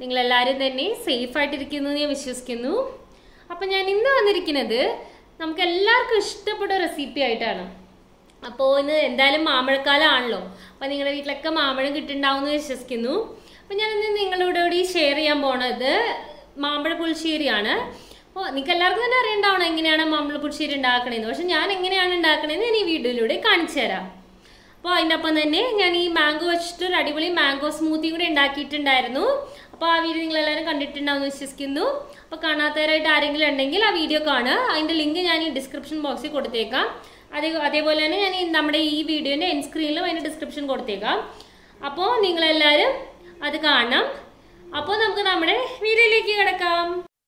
നിങ്ങൾ എല്ലാവരും തന്നെ സേഫ് ആയിട്ടിരിക്കുന്നു എന്ന് ഞാൻ വിശ്വസിക്കുന്നു അപ്പം ഞാൻ ഇന്ന് വന്നിരിക്കുന്നത് നമുക്ക് എല്ലാവർക്കും ഇഷ്ടപ്പെട്ട റെസിപ്പി ആയിട്ടാണ് അപ്പോൾ ഇന്ന് എന്തായാലും മാമ്പഴക്കാലമാണല്ലോ അപ്പോൾ നിങ്ങളുടെ വീട്ടിലൊക്കെ മാമ്പഴം കിട്ടുന്നുണ്ടാവും എന്ന് വിശ്വസിക്കുന്നു അപ്പോൾ ഞാൻ ഇന്ന് നിങ്ങളോട് കൂടി ഷെയർ ചെയ്യാൻ പോണത് മാമ്പഴ പുളിശ്ശേരിയാണ് അപ്പോൾ നിങ്ങൾക്ക് എല്ലാവർക്കും തന്നെ അറിയണ്ടാവണം എങ്ങനെയാണ് മാമ്പഴ പുളിശ്ശേരി ഉണ്ടാക്കണേന്ന് പക്ഷെ ഞാൻ എങ്ങനെയാണ് ഉണ്ടാക്കണേന്ന് ഞാൻ ഈ വീഡിയോയിലൂടെ കാണിച്ചു തരാം അപ്പോൾ അതിൻ്റെ ഒപ്പം തന്നെ ഞാൻ ഈ മാംഗോ വെച്ചിട്ട് ഒരു അടിപൊളി മാംഗോ സ്മൂത്തി കൂടെ ഉണ്ടാക്കിയിട്ടുണ്ടായിരുന്നു അപ്പോൾ ആ വീഡിയോ നിങ്ങൾ എല്ലാവരും കണ്ടിട്ടുണ്ടാവും എന്ന് വിശ്വസിക്കുന്നു അപ്പോൾ കാണാത്തവരായിട്ട് ആരെങ്കിലും ഉണ്ടെങ്കിൽ ആ വീഡിയോ കാണുക അതിൻ്റെ ലിങ്ക് ഞാൻ ഈ ഡിസ്ക്രിപ്ഷൻ ബോക്സിൽ കൊടുത്തേക്കാം അതേ അതേപോലെ തന്നെ ഞാൻ ഈ നമ്മുടെ ഈ വീഡിയോൻ്റെ എൻ സ്ക്രീനിലും അതിൻ്റെ ഡിസ്ക്രിപ്ഷൻ കൊടുത്തേക്കാം അപ്പോൾ നിങ്ങളെല്ലാവരും അത് കാണണം അപ്പോൾ നമുക്ക് നമ്മുടെ വീഡിയോയിലേക്ക് കിടക്കാം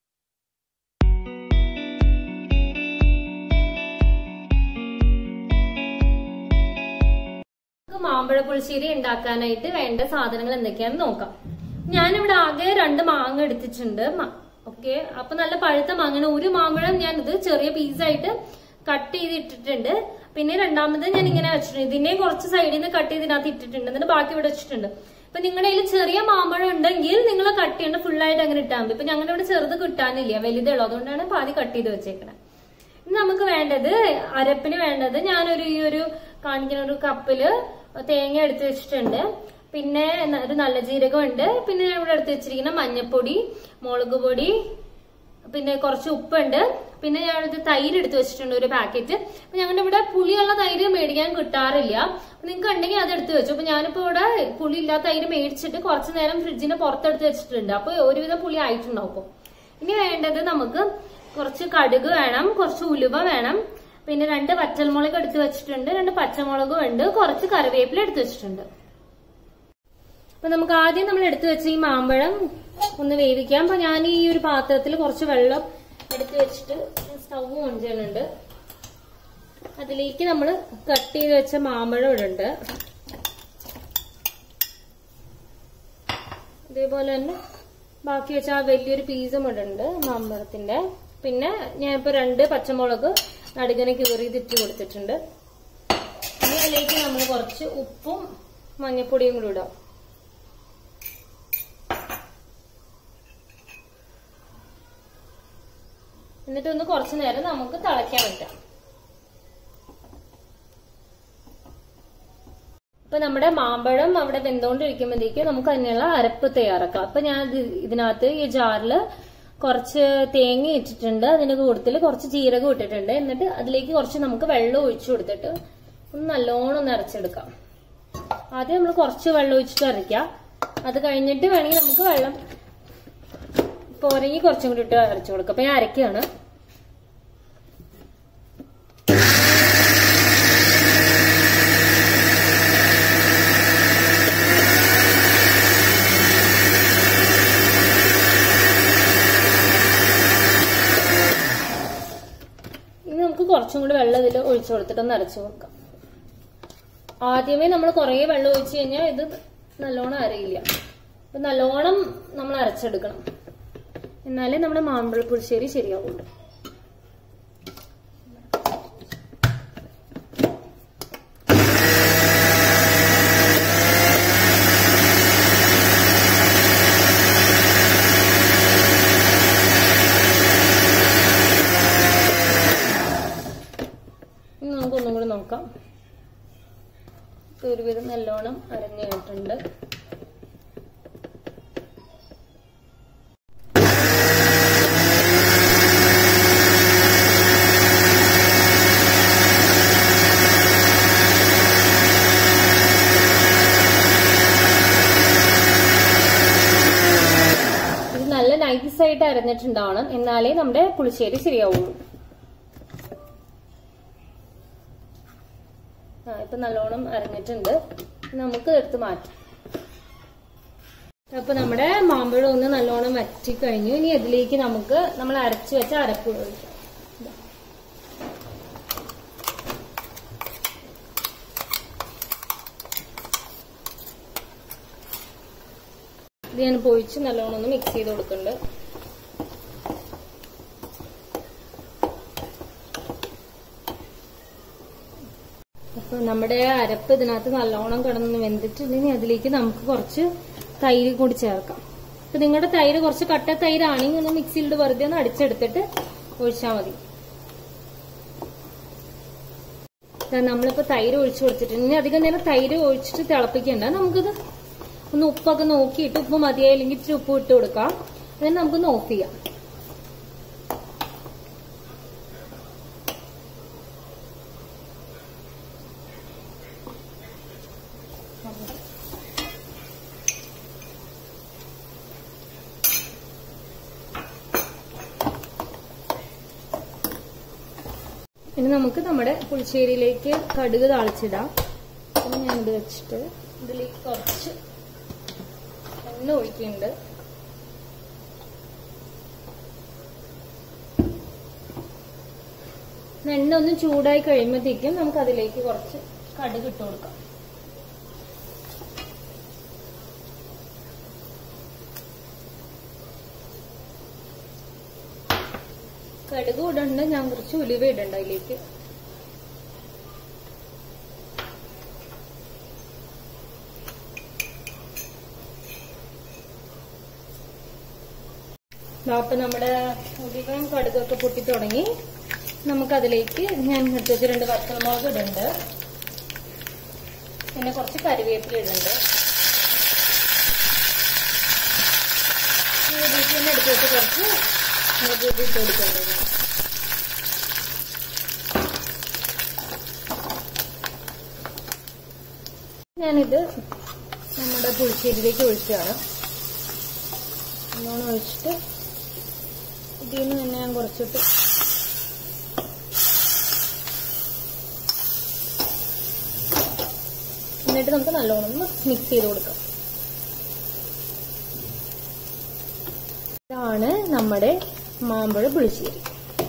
നമുക്ക് മാമ്പഴ പുളിശ്ശേരി ഉണ്ടാക്കാനായിട്ട് വേണ്ട സാധനങ്ങൾ എന്തൊക്കെയാണെന്ന് നോക്കാം ഞാനിവിടെ ആകെ രണ്ട് മാങ്ങ എടുത്തിട്ടുണ്ട് ഓക്കെ അപ്പൊ നല്ല പഴുത്ത മാങ്ങ ഒരു മാമ്പഴം ഞാൻ ഇത് ചെറിയ പീസായിട്ട് കട്ട് ചെയ്ത് ഇട്ടിട്ടുണ്ട് പിന്നെ രണ്ടാമത് ഞാൻ ഇങ്ങനെ വെച്ചിട്ടുണ്ട് ഇതിനെ കുറച്ച് സൈഡിൽ നിന്ന് കട്ട് ചെയ്ത് ഇതിനകത്ത് ഇട്ടിട്ടുണ്ട് എന്നിട്ട് ബാക്കി ഇവിടെ വെച്ചിട്ടുണ്ട് ഇപ്പൊ നിങ്ങളുടെ കയ്യിൽ ചെറിയ മാമ്പഴം ഉണ്ടെങ്കിൽ നിങ്ങൾ കട്ട് ചെയ്യേണ്ട full ആയിട്ട് അങ്ങനെ ഇട്ടാൽ മതി ഇപ്പൊ ഞങ്ങളുടെ ഇവിടെ ചെറുത് കിട്ടാനില്ല വലുതുള്ളൂ അതുകൊണ്ടാണ് പാതി കട്ട് ചെയ്ത് വെച്ചേക്കണത് ഇനി നമുക്ക് വേണ്ടത് അരപ്പിന് വേണ്ടത് ഞാനൊരു ഈ ഒരു കാണിക്കുന്ന ഒരു കപ്പില് തേങ്ങ എടുത്ത് വെച്ചിട്ടുണ്ട് പിന്നെ ന- ഒരു നല്ല ജീരകം ഉണ്ട് പിന്നെ ഞാൻ ഇവിടെ എടുത്ത് വെച്ചിരിക്കുന്ന മഞ്ഞപ്പൊടി മുളക് പൊടി പിന്നെ കുറച്ച് ഉപ്പുണ്ട് പിന്നെ ഞാൻ ഇത് തൈര് എടുത്ത് വെച്ചിട്ടുണ്ട് ഒരു പാക്കറ്റ് അപ്പൊ ഞങ്ങളുടെ ഇവിടെ പുളിയുള്ള തൈര് മേടിക്കാൻ കിട്ടാറില്ല അപ്പൊ നിങ്ങൾക്ക് ഉണ്ടെങ്കിൽ അത് എടുത്ത് വെച്ചു അപ്പൊ ഞാനിപ്പോ ഇവിടെ പുളി ഇല്ലാത്ത തൈര് മേടിച്ചിട്ട് കുറച്ച് നേരം ഫ്രിഡ്ജിന്റെ പുറത്തെടുത്ത് വെച്ചിട്ടുണ്ട് അപ്പൊ ഒരുവിധം പുളി ആയിട്ടുണ്ടാവും ഇപ്പൊ ഇനി വേണ്ടത് നമുക്ക് കുറച്ച് കടുക് വേണം കുറച്ച് ഉലുവ വേണം പിന്നെ രണ്ട് പച്ചമുളക് എടുത്ത് വെച്ചിട്ടുണ്ട് രണ്ട് പച്ചമുളകും ഉണ്ട് കുറച്ച് കറിവേപ്പില എടുത്ത് വെച്ചിട്ടുണ്ട് അപ്പൊ നമുക്ക് ആദ്യം നമ്മൾ എടുത്തു വെച്ച ഈ മാമ്പഴം ഒന്ന് വേവിക്കാം അപ്പൊ ഞാൻ ഈ ഒരു പാത്രത്തിൽ കുറച്ച് വെള്ളം എടുത്ത് വെച്ചിട്ട് സ്റ്റൗ ഓൺ ചെയ്യുന്നുണ്ട് അതിലേക്ക് നമ്മൾ കട്ട് ചെയ്ത് വെച്ച മാമ്പഴം ഇടുന്നുണ്ട് ഇതേപോലെ തന്നെ ബാക്കി വെച്ച ആ വലിയൊരു പീസും ഇടുന്നുണ്ട് മാമ്പഴത്തിന്റെ പിന്നെ ഞാനിപ്പോ രണ്ട് പച്ചമുളക് നടുകനെ കീറിതിട്ട് കൊടുത്തിട്ടുണ്ട് ഇനി അതിലേക്ക് നമ്മൾ കുറച്ച് ഉപ്പും മഞ്ഞപ്പൊടിയും കൂടി ഇടാം എന്നിട്ട് ഒന്ന് കുറച്ചു നേരം നമുക്ക് തിളയ്ക്കാൻ വെക്കാം ഇപ്പൊ നമ്മുടെ മാമ്പഴം അവിടെ വെന്തോണ്ടിരിക്കുമ്പോഴത്തേക്ക് നമുക്ക് അതിനുള്ള അരപ്പ് തയ്യാറാക്കാം അപ്പൊ ഞാൻ ഇത് ഇതിനകത്ത് ഈ ജാറില് കുറച്ച് തേങ്ങ ഇട്ടിട്ടുണ്ട് അതിന്റെ കൂട്ടത്തിൽ കുറച്ച് ജീരകം ഇട്ടിട്ടുണ്ട് എന്നിട്ട് അതിലേക്ക് കുറച്ച് നമുക്ക് വെള്ളം ഒഴിച്ചു കൊടുത്തിട്ട് ഒന്ന് നല്ലോണം ഒന്ന് അരച്ചെടുക്കാം ആദ്യം നമ്മൾ കുറച്ച് വെള്ളം ഒഴിച്ചിട്ട് അരയ്ക്കാം അത് കഴിഞ്ഞിട്ട് വേണമെങ്കിൽ നമുക്ക് വെള്ളം പോരെങ്കിൽ കുറച്ചും കൂടി ഇട്ട് അരച്ചു കൊടുക്കാം അപ്പൊ ഞാൻ അരയ്ക്കുകയാണ് ഇനി നമുക്ക് കുറച്ചും കൂടി വെള്ളം ഇതിൽ ഒഴിച്ചു കൊടുത്തിട്ട് ഒന്ന് അരച്ചു കൊടുക്കാം ആദ്യമേ നമ്മൾ കുറേ വെള്ളം ഒഴിച്ചു കഴിഞ്ഞാൽ ഇത് നല്ലോണം അരയില്ല അപ്പൊ നല്ലോണം നമ്മൾ അരച്ചെടുക്കണം എന്നാലേ നമ്മുടെ മാമ്പഴ പുളിശ്ശേരി ശരിയാവുള്ളൂ ഇനി നമുക്ക് ഒന്നും കൂടി നോക്കാം ഇപ്പൊ ഒരുവിധം നല്ലോണം അരഞ്ഞു കഴിഞ്ഞിട്ടുണ്ട് ഇത് നല്ല നൈസായിട്ട് അരഞ്ഞിട്ടുണ്ടാവണം എന്നാലേ നമ്മുടെ പുളിശ്ശേരി ശരിയാവുള്ളൂ ആ ഇപ്പൊ നല്ലോണം അരഞ്ഞിട്ടുണ്ട് നമുക്ക് എടുത്ത് മാറ്റാം അപ്പൊ നമ്മുടെ മാമ്പഴം ഒന്ന് നല്ലോണം വറ്റി കഴിഞ്ഞു ഇനി അതിലേക്ക് നമുക്ക് നമ്മൾ അരച്ചു വെച്ച അരപ്പ് ഒഴിക്കാം ഇതാ. ഇത് ഞാൻ പൊഴിച്ച് നല്ലോണം ഒന്ന് മിക്സ് ചെയ്ത് കൊടുക്കുന്നുണ്ട് അപ്പൊ നമ്മുടെ അരപ്പ് ഇതിനകത്ത് നല്ലോണം കിടന്ന് വെന്തിട്ടുണ്ടെങ്കിൽ അതിലേക്ക് നമുക്ക് കുറച്ച് തൈര് കൂടി ചേർക്കാം ഇപ്പൊ നിങ്ങളുടെ തൈര് കുറച്ച് കട്ട തൈരാണെങ്കിൽ ഒന്ന് മിക്സിയിലിട്ട് വെറുതെ ഒന്ന് അടിച്ചെടുത്തിട്ട് ഒഴിച്ചാൽ മതി ദാ നമ്മളിപ്പോ തൈര് ഒഴിച്ചു കൊടുത്തിട്ടുണ്ട് ഇനി അധികം നേരം തൈര് ഒഴിച്ചിട്ട് തിളപ്പിക്കണ്ട നമുക്കിത് ഒന്ന് ഉപ്പൊക്കെ നോക്കിയിട്ട് ഉപ്പ് മതിയായില്ലെങ്കിൽ ഇച്ചിരി ഉപ്പ് ഇട്ട് കൊടുക്കാം എന്നിട്ട് നമുക്കൊന്ന് ഓഫ് ചെയ്യാം ഇനി നമുക്ക് നമ്മുടെ പുളിശ്ശേരിയിലേക്ക് കടുക് താളിച്ചിടാം അപ്പം ഞാനിത് വെച്ചിട്ട് ഇതിലേക്ക് കുറച്ച് എണ്ണ ഒഴിക്കുന്നുണ്ട് എണ്ണ ഒന്ന് ചൂടായി കഴിയുമ്പോഴത്തേക്കും നമുക്ക് അതിലേക്ക് കുറച്ച് കടുക് ഇട്ട് കൊടുക്കാം കടുക് ഇടണ്ട് ഞാൻ കുറച്ച് ഉലുവ ഇടണ്ട അതിലേക്ക് അപ്പൊ നമ്മുടെ ഉലുവയും കടുകൊക്കെ പൊട്ടി തുടങ്ങി നമുക്കതിലേക്ക് ഞാൻ എടുത്ത് വെച്ച് രണ്ട് വറ്റൽമുളക് ഇടുന്നുണ്ട് പിന്നെ കുറച്ച് കറിവേപ്പില ഇടുന്നുണ്ട് ഇതിലേക്ക് തന്നെ എടുത്ത് വെച്ച് കുറച്ച് മുളക് പൊടി ഇട്ട് കൊടുക്കുന്നുണ്ട് ഞാൻ. ഞാനിത് നമ്മുടെ പുളിശ്ശേരിയിലേക്ക് ഒഴിക്കുകയാണ് നല്ലോണം ഒഴിച്ചിട്ട് ഇതിൽ നിന്ന് തന്നെ ഞാൻ കുറച്ചിട്ട് എന്നിട്ട് നമുക്ക് നല്ലോണം ഒന്ന് മിക്സ് ചെയ്ത് കൊടുക്കാം ഇതാണ് നമ്മുടെ മാമ്പഴ പുളിശ്ശേരി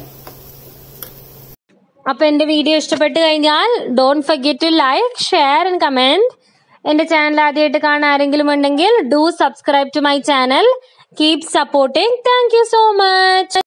അപ്പൊ എന്റെ വീഡിയോ ഇഷ്ടപ്പെട്ട് കഴിഞ്ഞാൽ don't forget to like share and comment എന്റെ ചാനൽ ആദ്യമായിട്ട് കാണാൻ ആരെങ്കിലും ഉണ്ടെങ്കിൽ do subscribe to my channel keep supporting thank you so much